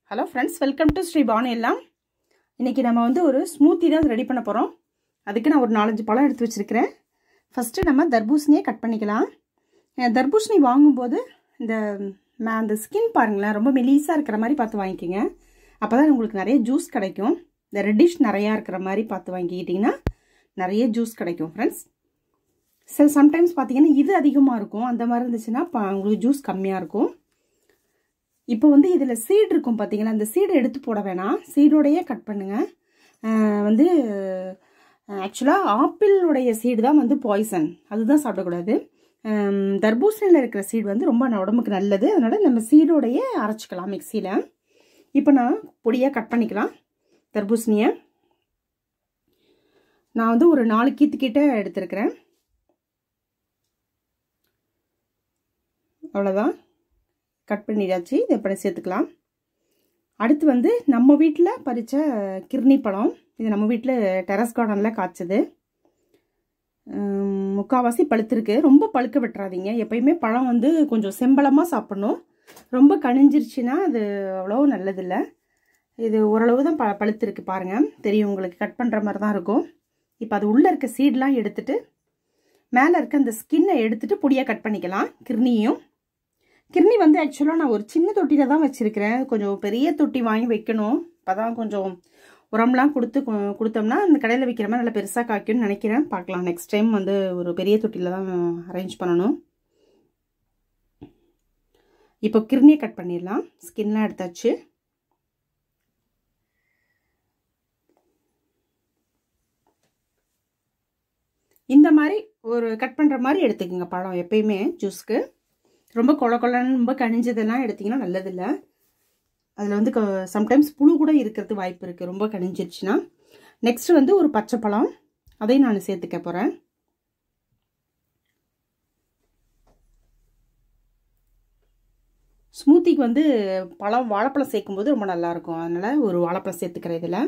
hello friends welcome to Sri Banu எல்லாம் இன்றைக்கி நம்ம வந்து ஒரு ஸ்மூத்தி தான் ரெடி பண்ண போகிறோம் அதுக்கு நான் ஒரு நாலஞ்சு பழம் எடுத்து வச்சுருக்கிறேன் ஃபஸ்ட்டு நம்ம தர்பூசணியை கட் பண்ணிக்கலாம் அஹ் தர்பூசணி வாங்கும்போது இந்த ம- அந்த ஸ்கின் பாருங்களேன் ரொம்ப மெலீஸாக இருக்கிற மாதிரி பார்த்து வாங்கிக்கோங்க அப்போ தான் உங்களுக்கு நிறைய ஜூஸ் கிடைக்கும் இந்த ரெட்டிஷ் நிறையா இருக்கிற மாதிரி பார்த்து வாங்கிக்கிட்டிங்கன்னா நிறைய ஜூஸ் கிடைக்கும் ஃப்ரெண்ட்ஸ் சில சம்டைம்ஸ் பார்த்தீங்கன்னா இது அதிகமாக இருக்கும் அந்த மாதிரி இருந்துச்சுன்னா ப- உங்களுக்கு ஜூஸ் கம்மியாக இருக்கும் இப்போ வந்து இதில் சீடு இருக்கும் பார்த்தீங்களா அந்த சீடை எடுத்து போட வேணாம் சீடோடையே கட் பண்ணுங்கள் வந்து ஆக்சுவலாக ஆப்பிளுடைய சீடு தான் வந்து பாய்சன் அதுதான் சாப்பிடக்கூடாது ஆம், தர்பூசணியில் இருக்கிற சீடு வந்து ரொம்ப ந- உடம்புக்கு நல்லது அதனால் நம்ம சீடோடையே அரைச்சிக்கலாம் மிக்சியில் இப்போ நான் பொடியாக கட் பண்ணிக்கலாம் தர்பூசணியை நான் வந்து ஒரு நாலு கீத்துக்கிட்ட எடுத்திருக்கிறேன் அவ்வளோதான் கட் பண்ணிடாச்சு இதை இப்படி சேர்த்துக்கலாம் அடுத்து வந்து நம்ம வீட்டில் பறித்த கிர்னி பழம் இது நம்ம வீட்டில் டெரஸ் கார்டனில் காய்ச்சது உம், முக்காவாசி பழுத்திருக்கு ரொம்ப பழுக்க விட்டுறாதீங்க எப்பயுமே பழம் வந்து கொஞ்சம் செம்பளமாக சாப்பிடணும் ரொம்ப கனிஞ்சிருச்சுன்னா அது அவ்வளோ நல்லதில்லை இது ஓரளவு தான் ப பழுத்திருக்கு பாருங்கள் தெரியும் உங்களுக்கு கட் பண்ணுற மாதிரி தான் இருக்கும் இப்போ அது உள்ளே இருக்க சீடெலாம் எடுத்துட்டு மேலே இருக்க அந்த ஸ்கின்னை எடுத்துட்டு பொடியாக கட் பண்ணிக்கலாம் கிர்னியும் கிர்னி வந்து ஆக்சுவலாக நான் ஒரு சின்ன தொட்டியில் தான் வச்சுருக்கிறேன் கொஞ்சம் பெரிய தொட்டி வாங்கி வைக்கணும் அப்போ தான் கொஞ்சம் உரம்லாம் கொடுத்து கொ- கொடுத்தோம்னா அந்த கடையில் விற்கிற மாதிரி நல்லா பெருசாக காய்க்கும்னு நினைக்கிறேன் பார்க்கலாம் நெக்ஸ்ட் டைம் வந்து ஒரு பெரிய தொட்டியில் தான் அரேஞ்ச் பண்ணணும் இப்போ கிர்னியை கட் பண்ணிடலாம் ஸ்கின்லாம் எடுத்தாச்சு இந்த மாதிரி ஒரு கட் பண்ணுற மாதிரி எடுத்துக்கோங்க பழம் எப்பயுமே ஜூஸ்க்கு ரொம்ப கொல கொலன்னு ரொம்ப கனிஞ்சதெல்லாம் எடுத்திங்கன்னா நல்லதில்லை அதில் வந்து சம்டைம்ஸ் புழு கூட இருக்கிறது வாய்ப்பு இருக்குது ரொம்ப கனிஞ்சிருச்சுன்னா நெக்ஸ்ட் வந்து ஒரு பச்சை பழம் அதையும் நான் சேர்த்துக்க போகிறேன் ஸ்மூத்திக்கு வந்து பழம் வாழைப்பழம் சேர்க்கும்போது ரொம்ப நல்லாயிருக்கும் அதனால் ஒரு வாழைப்பழம் சேர்த்துக்கிறேன் இதில்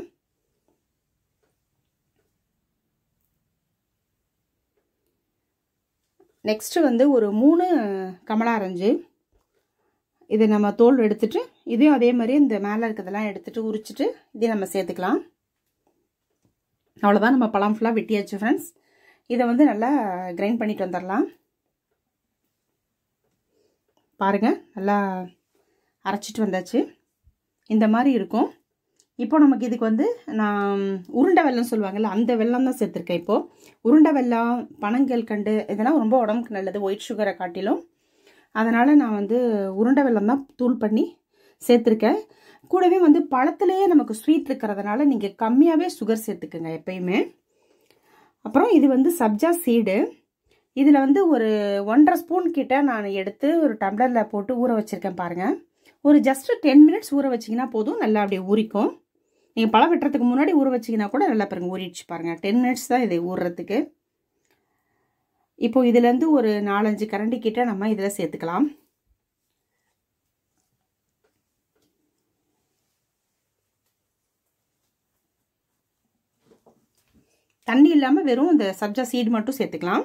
நெக்ஸ்ட்டு வந்து ஒரு மூணு கமலா ஆரஞ்சு இதை நம்ம தோல் எடுத்துட்டு இதையும் அதே மாதிரி இந்த மேலே இருக்கிறதெல்லாம் எடுத்துட்டு உரிச்சிட்டு இதையும் நம்ம சேர்த்துக்கலாம் அவ்வளோதான் நம்ம பழம் ஃபுல்லாக வெட்டியாச்சு ஃப்ரெண்ட்ஸ் இதை வந்து நல்லா கிரைண்ட் பண்ணிட்டு வந்துடலாம் பாருங்கள் நல்லா அரைச்சிட்டு வந்தாச்சு இந்த மாதிரி இருக்கும் இப்போ நமக்கு இதுக்கு வந்து நான் உருண்டை வெல்லம் சொல்லுவாங்கல்ல அந்த வெல்லம் தான் சேர்த்துருக்கேன் இப்போது உருண்டை வெல்லம் பனங்கல் கண்டு இதெல்லாம் ரொம்ப உடம்புக்கு நல்லது ஒயிட் சுகரை காட்டிலும் அதனால் நான் வந்து உருண்டை வெல்லம் தான் தூள் பண்ணி சேர்த்துருக்கேன் கூடவே வந்து பழத்துலேயே நமக்கு ஸ்வீட் இருக்கிறதுனால நீங்கள் கம்மியாகவே சுகர் சேர்த்துக்குங்க எப்பயுமே அப்புறம் இது வந்து சப்ஜா சீடு இதில் வந்து ஒரு ஒன்றரை ஸ்பூன் கிட்ட நான் எடுத்து ஒரு டம்ளரில் போட்டு ஊற வச்சுருக்கேன் பாருங்கள் ஒரு ஜஸ்ட் டென் மினிட்ஸ் ஊற வச்சிங்கன்னா போதும் நல்லா அப்படியே ஊறிக்கும் நீங்கள் பழம் வெட்டுறதுக்கு முன்னாடி ஊற வச்சிங்கன்னா கூட நல்லா பாருங்க ஊறிடுச்சு பாருங்கள் டென் மினிட்ஸ் தான் இது ஊறுறதுக்கு இப்போ இதுலேருந்து ஒரு நாலஞ்சு கரண்டி கிட்ட நம்ம இதில் சேர்த்துக்கலாம் தண்ணி இல்லாமல் வெறும் இந்த சப்ஜா சீடு மட்டும் சேர்த்துக்கலாம்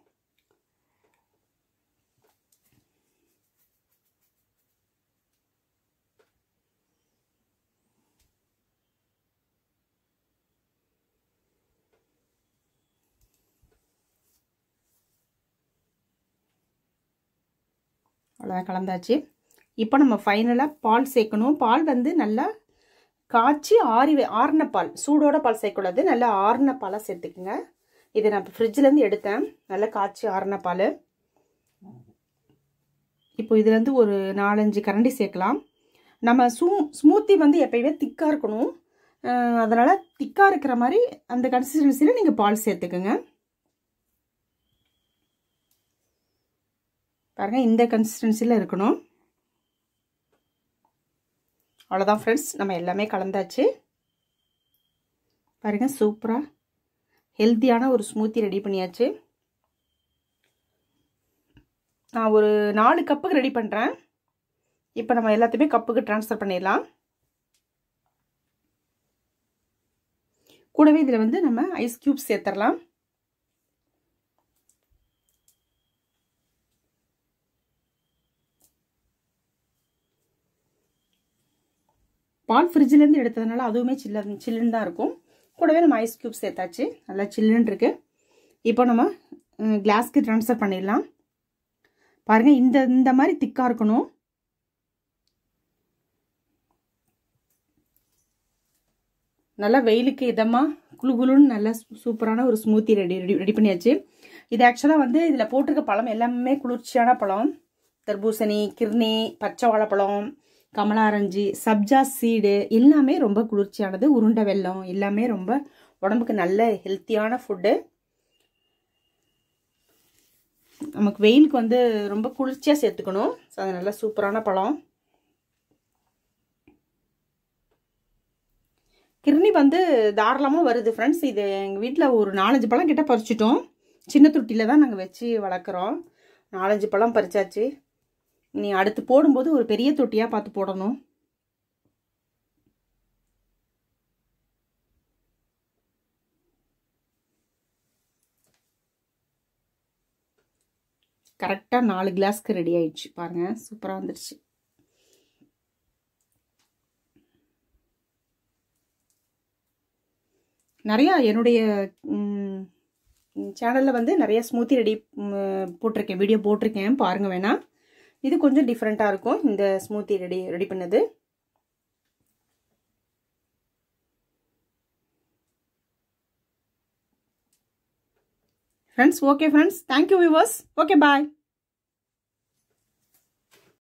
அவ்வளோதான் கலந்தாச்சு இப்போ நம்ம ஃபைனலாக பால் சேர்க்கணும் பால் வந்து நல்லா காய்ச்சி ஆறி வே- ஆறின பால் சூடோட பால் சேர்க்கக்கூடாது நல்லா ஆறின பாலாக சேர்த்துக்குங்க இதை நான் ஃப்ரிட்ஜ்லேருந்து எடுத்தேன் நல்லா காய்ச்சி ஆறின பால் இப்போ இதுலேருந்து ஒரு நாலஞ்சு கரண்டி சேர்க்கலாம் நம்ம சூ ஸ்மூத்தி வந்து எப்பயுமே திக்காக இருக்கணும் அதனால் திக்காக இருக்கிற மாதிரி அந்த கன்சிஸ்டன்சியில் நீங்கள் பால் சேர்த்துக்குங்க பாருங்கள் இந்த கன்சிஸ்டன்சியில் இருக்கணும் அவ்வளோதான் ஃப்ரெண்ட்ஸ் நம்ம எல்லாமே கலந்தாச்சு பாருங்கள் சூப்பராக ஹெல்த்தியான ஒரு ஸ்மூத்தி ரெடி பண்ணியாச்சு நான் ஒரு நாலு கப்புக்கு ரெடி பண்ணுறேன் இப்போ நம்ம எல்லாத்தையுமே கப்புக்கு ட்ரான்ஸ்ஃபர் பண்ணிடலாம் கூடவே இதில் வந்து நம்ம ஐஸ் க்யூப்ஸ் சேர்த்துடலாம் பால் ஃப்ரிட்ஜிலேருந்து எடுத்ததுனால அதுவுமே சில்ல சில்லுன்னு தான் இருக்கும் கூடவே நம்ம ஐஸ் க்யூப் சேர்த்தாச்சு நல்லா சில்லுன்னு இருக்கு இப்போ நம்ம கிளாஸ்க்கு ட்ரான்ஸ்ஃபர் பண்ணிடலாம் பாருங்கள் இந்த இந்த மாதிரி திக்காக இருக்கணும் நல்லா வெயிலுக்கு இதமாக குழு குழுன்னு நல்லா சூப்பரான ஒரு ஸ்மூத்தி ரெடி ரெடி ரெடி பண்ணியாச்சு இது ஆக்சுவலாக வந்து இதில் போட்டிருக்க பழம் எல்லாமே குளிர்ச்சியான பழம் தர்பூசணி கிர்னி பச்சை வாழைப்பழம் கமலா ஆரஞ்சு சப்ஜா சீடு எல்லாமே ரொம்ப குளிர்ச்சியானது உருண்டை வெல்லம் எல்லாமே ரொம்ப உடம்புக்கு நல்ல ஹெல்த்தியான ஃபுட்டு நமக்கு வெயிலுக்கு வந்து ரொம்ப குளிர்ச்சியாக சேர்த்துக்கணும் ஸோ அது நல்ல சூப்பரான பழம் கிருணி வந்து தாராளமாக வருது ஃப்ரெண்ட்ஸ் இது எங்கள் வீட்டில் ஒரு நாலஞ்சு பழம் கிட்ட பறிச்சிட்டோம் சின்ன தொட்டியில் தான் நாங்கள் வச்சு வளர்க்குறோம் நாலஞ்சு பழம் பறிச்சாச்சு நீ அடுத்து போடும்போது ஒரு பெரிய தொட்டியாக பார்த்து போடணும் கரெக்டாக நாலு கிளாஸ்க்கு ரெடி ஆயிடுச்சு பாருங்கள் சூப்பராக வந்துடுச்சு நிறையா என்னுடைய சேனலில் வந்து நிறைய ஸ்மூத்தி ரெடி போட்டிருக்கேன் வீடியோ போட்டிருக்கேன் பாருங்கள் வேணா இது கொஞ்சம் டிஃப்ரெண்ட்டாக இருக்கும் இந்த ஸ்மூத்தி ரெடி ரெடி பண்ணது friends okay friends thank you viewers okay பாய்